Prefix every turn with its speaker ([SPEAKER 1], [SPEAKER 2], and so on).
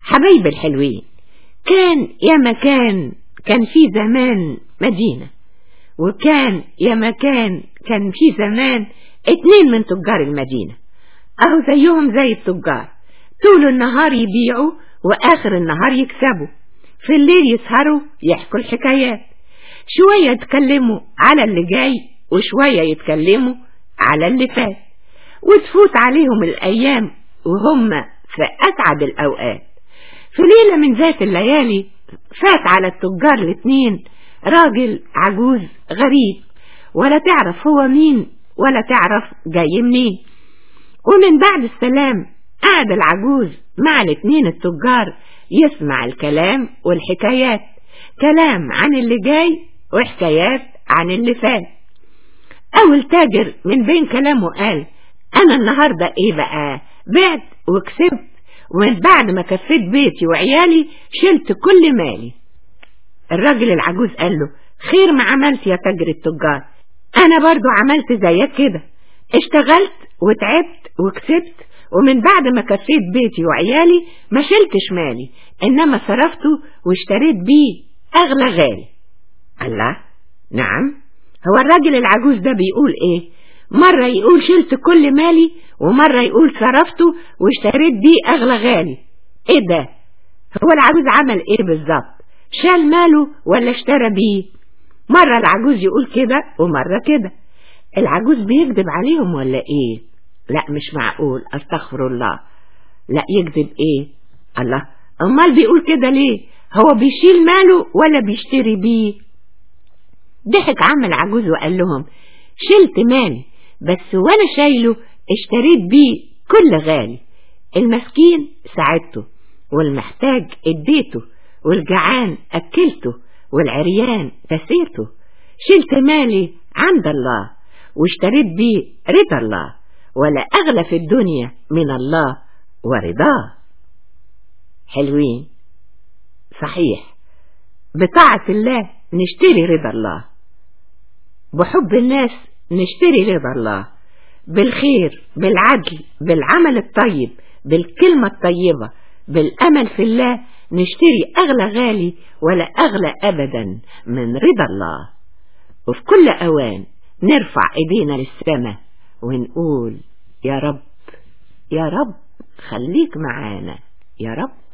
[SPEAKER 1] حبايب الحلوين كان يا مكان كان في زمان مدينة وكان يا مكان كان في زمان اتنين من تجار المدينة اهو زيهم زي التجار طول النهار يبيعوا واخر النهار يكسبوا في الليل يسهروا يحكوا الحكايات شوية يتكلموا على اللي جاي وشوية يتكلموا على اللي فات وتفوت عليهم الأيام وهم في أسعد الأوقات في ليلة من ذات الليالي فات على التجار الاتنين راجل عجوز غريب ولا تعرف هو مين ولا تعرف جاي منين ومن بعد السلام قعد العجوز مع الاتنين التجار يسمع الكلام والحكايات كلام عن اللي جاي وحكايات عن اللي فات أول تاجر من بين كلامه قال أنا النهاردة إيه بقى بعت وكسبت ومن بعد ما كفيت بيتي وعيالي شلت كل مالي الراجل العجوز قال له خير ما عملت يا تاجر التجار أنا برضو عملت زيك كده اشتغلت وتعبت وكسبت ومن بعد ما كفيت بيتي وعيالي ما شلتش مالي إنما صرفته واشتريت بيه أغلى غالي الله نعم هو الراجل العجوز ده بيقول ايه مرة يقول شلت كل مالي ومرة يقول صرفته واشتريت بيه اغلى غالي ايه ده هو العجوز عمل ايه بالظبط شال ماله ولا اشترى بيه مرة العجوز يقول كده ومرة كده العجوز بيكذب عليهم ولا ايه لا مش معقول استغفر الله لا يكذب ايه الله امال بيقول كده ليه هو بيشيل ماله ولا بيشتري بيه ضحك عم العجوز وقال لهم شلت مالي بس وانا شايله اشتريت بيه كل غالي المسكين ساعدته والمحتاج اديته والجعان اكلته والعريان كسيته شلت مالي عند الله واشتريت بيه رضا الله ولا اغلى في الدنيا من الله ورضاه حلوين صحيح بطاعة الله نشتري رضا الله بحب الناس نشتري رضا الله بالخير بالعدل بالعمل الطيب بالكلمة الطيبة بالأمل في الله نشتري أغلى غالي ولا أغلى أبدا من رضا الله وفي كل أوان نرفع إيدينا للسماء ونقول يا رب يا رب خليك معانا يا رب